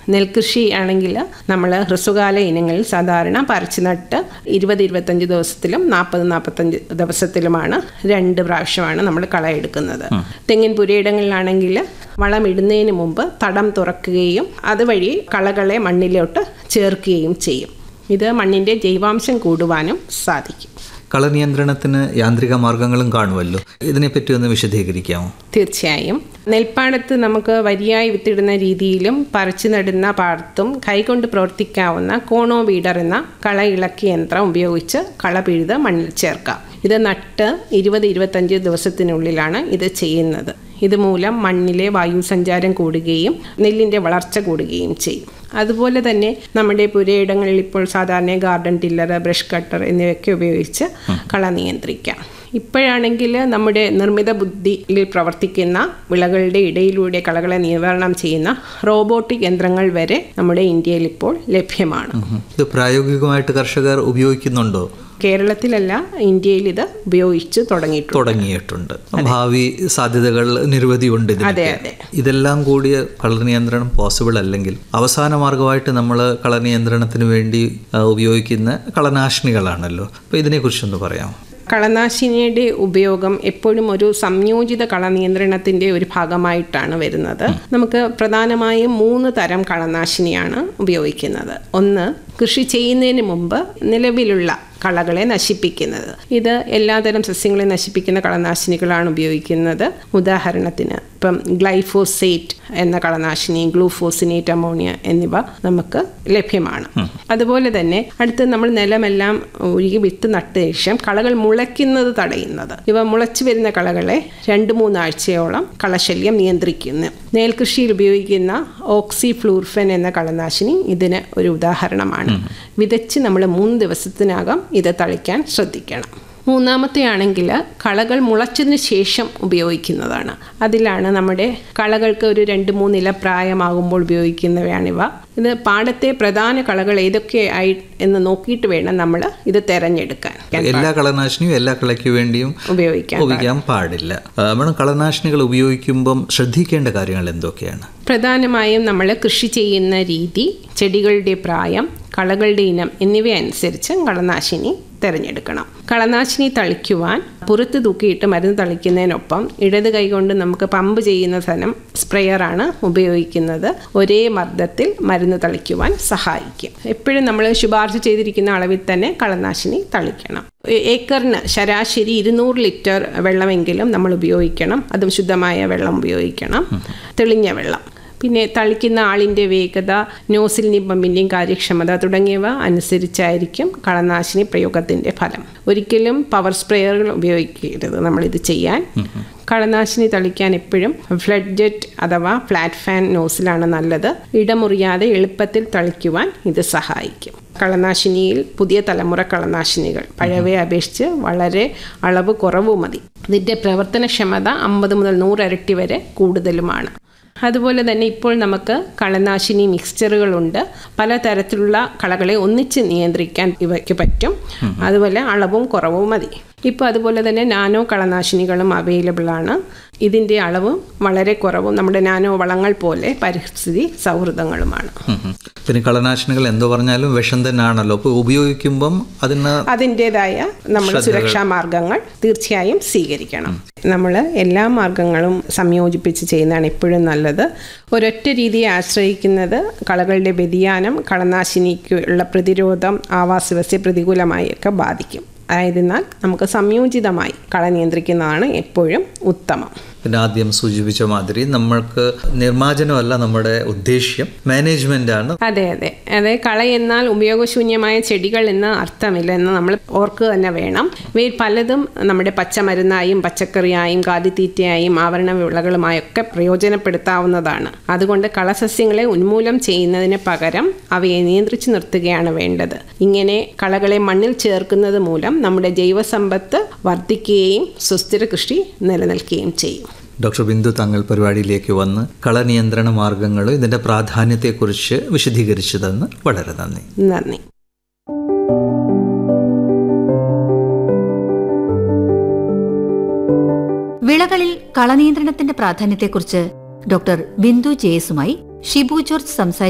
നെൽകൃഷി ആണെങ്കിൽ നമ്മൾ ഹ്രസ്വകാല ഇനങ്ങളിൽ സാധാരണ പറിച്ചു നട്ട് ഇരുപത് ഇരുപത്തഞ്ച് ദിവസത്തിലും നാൽപ്പത് നാൽപ്പത്തഞ്ച് ദിവസത്തിലുമാണ് രണ്ട് പ്രാവശ്യമാണ് നമ്മൾ കളയെടുക്കുന്നത് തെങ്ങിൻ പുരയിടങ്ങളിലാണെങ്കിൽ വളം ഇടുന്നതിന് മുമ്പ് തടം തുറക്കുകയും അതുവഴി കളകളെ മണ്ണിലോട്ട് ചേർക്കുകയും ചെയ്യും ഇത് മണ്ണിൻ്റെ ജൈവാംശം കൂടുവാനും സാധിക്കും കളനിയന്ത്രണത്തിന് യാന്ത്രിക മാർഗങ്ങളും കാണുമല്ലോ ഇതിനെപ്പറ്റി ഒന്ന് വിശദീകരിക്കാമോ തീർച്ചയായും നെൽപ്പാടത്ത് നമുക്ക് വരിയായി വിത്തിടുന്ന രീതിയിലും പറിച്ചു നടുന്ന പാടത്തും കൈകൊണ്ട് പ്രവർത്തിക്കാവുന്ന കോണോ വീഡർ എന്ന കള ഇളക്കി യന്ത്രം ഉപയോഗിച്ച് കള പിഴുത് മണ്ണിൽ ചേർക്കാം ഇത് നട്ട് ഇരുപത് ഇരുപത്തഞ്ച് ദിവസത്തിനുള്ളിലാണ് ഇത് ചെയ്യുന്നത് ഇതുമൂലം മണ്ണിലെ വായു സഞ്ചാരം കൂടുകയും നെല്ലിൻ്റെ വളർച്ച കൂടുകയും ചെയ്യും അതുപോലെ തന്നെ നമ്മുടെ പുരയിടങ്ങളിൽ ഇപ്പോൾ സാധാരണ ഗാർഡൻ ടില്ലർ ബ്രഷ് കട്ടർ എന്നിവയൊക്കെ ഉപയോഗിച്ച് കള നിയന്ത്രിക്കാം ഇപ്പോഴാണെങ്കിൽ നമ്മുടെ നിർമ്മിത ബുദ്ധിയിൽ പ്രവർത്തിക്കുന്ന വിളകളുടെ ഇടയിലൂടെ കളകളെ നിവാരണം ചെയ്യുന്ന റോബോട്ടിക് യന്ത്രങ്ങൾ വരെ നമ്മുടെ ഇന്ത്യയിൽ ഇപ്പോൾ ലഭ്യമാണ് ഇത് പ്രായോഗികമായിട്ട് കർഷകർ ഉപയോഗിക്കുന്നുണ്ടോ കേരളത്തിലല്ല ഇന്ത്യയിൽ ഇത് ഉപയോഗിച്ച് തുടങ്ങിയിട്ടുണ്ട് തുടങ്ങിയിട്ടുണ്ട് ഭാവി സാധ്യതകൾ നിരവധിയുണ്ട് അതെ, ഇതിനൊക്കെ ഇതെല്ലാം കൂടിയ കളനിയന്ത്രണം പോസിബിൾ അല്ലെങ്കിൽ അവസാന മാർഗമായിട്ട് നമ്മൾ കളനിയന്ത്രണത്തിന് വേണ്ടി ആ, ഉപയോഗിക്കുന്ന കളനാശിനികളാണല്ലോ അപ്പോൾ ഇതിനെക്കുറിച്ചൊന്ന് പറയാം കളനാശിനിയുടെ ഉപയോഗം എപ്പോഴും ഒരു സംയോജിത കള നിയന്ത്രണത്തിൻ്റെ ഒരു ഭാഗമായിട്ടാണ് വരുന്നത് നമുക്ക് പ്രധാനമായും മൂന്ന് തരം കളനാശിനിയാണ് ഉപയോഗിക്കുന്നത് ഒന്ന് കൃഷി ചെയ്യുന്നതിന് മുമ്പ് നിലവിലുള്ള കളകളെ നശിപ്പിക്കുന്നത് ഇത് എല്ലാതരം സസ്യങ്ങളെ നശിപ്പിക്കുന്ന കളനാശിനികളാണ് ഉപയോഗിക്കുന്നത് ഉദാഹരണത്തിന് ഇപ്പം ഗ്ലൈഫോസേറ്റ് എന്ന കളനാശിനി ഗ്ലൂഫോസിനേറ്റ് അമോണിയ എന്നിവ നമുക്ക് ലഭ്യമാണ് അതുപോലെ തന്നെ അടുത്ത് നമ്മൾ നിലമെല്ലാം ഒഴുകി വിത്ത് നട്ട ശേഷം കളകൾ മുളയ്ക്കുന്നത് തടയുന്നത് ഇവ മുളച്ചു വരുന്ന കളകളെ രണ്ട് മൂന്നാഴ്ചയോളം കളശല്യം നിയന്ത്രിക്കുന്നു നെൽകൃഷിയിൽ ഉപയോഗിക്കുന്ന ഓക്സി ഫ്ലൂർഫെൻ എന്ന കളനാശിനി ഇതിന് ഒരു ഉദാഹരണമാണ് വിതച്ച് നമ്മൾ മൂന്ന് ദിവസത്തിനകം ഇത് തളിക്കാൻ ശ്രദ്ധിക്കണം മൂന്നാമത്തെ ആണെങ്കിൽ കളകൾ മുളച്ചതിന് ശേഷം ഉപയോഗിക്കുന്നതാണ് അതിലാണ് നമ്മുടെ കളകൾക്ക് ഒരു രണ്ട് മൂന്നില പ്രായമാകുമ്പോൾ ഉപയോഗിക്കുന്നവയാണിവ ഇത് പാടത്തെ പ്രധാന കളകൾ ഏതൊക്കെയായി എന്ന് നോക്കിയിട്ട് വേണം നമ്മൾ ഇത് തിരഞ്ഞെടുക്കാൻ എല്ലാ കളനാശിനിയും എല്ലാ കളയ്ക്ക് വേണ്ടിയും ഉപയോഗിക്കാൻ ഉപയോഗിക്കാൻ പാടില്ല ആ, മേഡം കളനാശിനികൾ ഉപയോഗിക്കുമ്പം ശ്രദ്ധിക്കേണ്ട കാര്യങ്ങൾ എന്തൊക്കെയാണ് പ്രധാനമായും നമ്മൾ കൃഷി ചെയ്യുന്ന രീതി ചെടികളുടെ പ്രായം കളകളുടെ ഇനം എന്നിവ അനുസരിച്ച് കളനാശിനി തിരഞ്ഞെടുക്കണം കളനാശിനി തളിക്കുവാൻ പുറത്ത് തൂക്കിയിട്ട് മരുന്ന് തളിക്കുന്നതിനൊപ്പം ഇടത് കൈകൊണ്ട് നമുക്ക് പമ്പ് ചെയ്യുന്ന സ്ഥലം സ്പ്രെയറാണ് ഉപയോഗിക്കുന്നത് ഒരേ മർദ്ദത്തിൽ മരുന്ന് തളിക്കുവാൻ സഹായിക്കും എപ്പോഴും നമ്മൾ ശുപാർശ ചെയ്തിരിക്കുന്ന അളവിൽ തന്നെ കളനാശിനി തളിക്കണം ഏ- ഏക്കറിന് ശരാശരി ഇരുന്നൂറ് ലിറ്റർ വെള്ളമെങ്കിലും നമ്മൾ ഉപയോഗിക്കണം അതും ശുദ്ധമായ വെള്ളം ഉപയോഗിക്കണം തെളിഞ്ഞ വെള്ളം പിന്നെ തളിക്കുന്ന ആളിൻ്റെ വേഗത നോസിലിൻ്റെയും പമ്പിൻ്റെയും കാര്യക്ഷമത തുടങ്ങിയവ അനുസരിച്ചായിരിക്കും കളനാശിനി പ്രയോഗത്തിൻ്റെ ഫലം ഒരിക്കലും പവർ സ്പ്രേയറുകൾ ഉപയോഗിക്കരുത് നമ്മളിത് ചെയ്യാൻ കളനാശിനി തളിക്കാൻ എപ്പോഴും ഫ്ലഡ് ജെറ്റ് അഥവാ ഫ്ലാറ്റ് ഫാൻ നോസിലാണ് നല്ലത് ഇടമുറിയാതെ എളുപ്പത്തിൽ തളിക്കുവാൻ ഇത് സഹായിക്കും കളനാശിനിയിൽ പുതിയ തലമുറ കളനാശിനികൾ പഴയവയെ അപേക്ഷിച്ച് വളരെ അളവ് കുറവ് മതി ഇതിൻ്റെ പ്രവർത്തനക്ഷമത അമ്പത് മുതൽ നൂറ് ഇരട്ടി വരെ കൂടുതലുമാണ് അതുപോലെ തന്നെ ഇപ്പോൾ നമുക്ക് കളനാശിനി മിക്സ്ചറുകളുണ്ട് പലതരത്തിലുള്ള കളകളെ ഒന്നിച്ച് നിയന്ത്രിക്കാൻ ഇവയ്ക്ക് പറ്റും അതുപോലെ അളവും കുറവും മതി ഇപ്പോൾ അതുപോലെ തന്നെ നാനോ കളനാശിനികളും അവൈലബിൾ ആണ് ഇതിൻ്റെ അളവും വളരെ കുറവും നമ്മുടെ നാനോ വളങ്ങൾ പോലെ പരിസ്ഥിതി സൗഹൃദങ്ങളുമാണ് ഉം ഉം. പിന്നെ കളനാശിനികൾ എന്തോ പറഞ്ഞാലും വിഷം തന്നെയാണല്ലോ അപ്പോൾ ഉപയോഗിക്കുമ്പം അതിന് അതിൻ്റെതായ നമ്മൾ സുരക്ഷാ മാർഗങ്ങൾ തീർച്ചയായും സ്വീകരിക്കണം നമ്മൾ എല്ലാ മാർഗങ്ങളും സംയോജിപ്പിച്ച് ചെയ്യുന്നതാണ് എപ്പോഴും നല്ലത് ഒരൊറ്റ രീതിയെ ആശ്രയിക്കുന്നത് കളകളുടെ വ്യതിയാനം കളനാശിനിക്കുള്ള പ്രതിരോധം ആവാസ വ്യവസ്ഥയെ പ്രതികൂലമായി ഒക്കെ ബാധിക്കും ആയതിനാൽ നമുക്ക് സംയോജിതമായി കള നിയന്ത്രിക്കുന്നതാണ് എപ്പോഴും ഉത്തമം പിന്നെ ആദ്യം സൂചിപ്പിച്ച മാതിരി നമ്മൾക്ക് നിർമ്മാർജ്ജനമല്ല നമ്മുടെ ഉദ്ദേശ്യം മാനേജ്മെന്റ് ആണ് അതെ അതെ അതെ കള എന്നാൽ ഉപയോഗശൂന്യമായ ചെടികൾ എന്ന് അർത്ഥമില്ല എന്ന് നമ്മൾ ഓർക്കുക തന്നെ വേണം ഇവയിൽ പലതും നമ്മുടെ പച്ചമരുന്നായും പച്ചക്കറിയായും കാലിത്തീറ്റയായും ആവരണ വിളകളുമായൊക്കെ പ്രയോജനപ്പെടുത്താവുന്നതാണ് അതുകൊണ്ട് കളസസ്യങ്ങളെ ഉന്മൂലനം ചെയ്യുന്നതിന് പകരം അവയെ നിയന്ത്രിച്ചു നിർത്തുകയാണ് വേണ്ടത് ഇങ്ങനെ കളകളെ മണ്ണിൽ ചേർക്കുന്നത് മൂലം നമ്മുടെ ജൈവസമ്പത്ത് വർദ്ധിക്കുകയും സുസ്ഥിര കൃഷി നിലനിൽക്കുകയും ചെയ്യും ഡോക്ടർ ബിന്ദു തങ്ങൾ പരിപാടിയിലേക്ക് വന്ന് കളനിയന്ത്രണ മാർഗങ്ങളും ഇതിൻ്റെ പ്രാധാന്യത്തെക്കുറിച്ച് വിശദീകരിച്ചതെന്ന് വളരെ നന്ദി നന്ദി വിളകളിൽ കളനിയന്ത്രണത്തിന്റെ പ്രാധാന്യത്തെക്കുറിച്ച് ഡോക്ടർ ബിന്ദു ജേസുമായി ഷിബു ജോർജ് സംസാരിച്ചു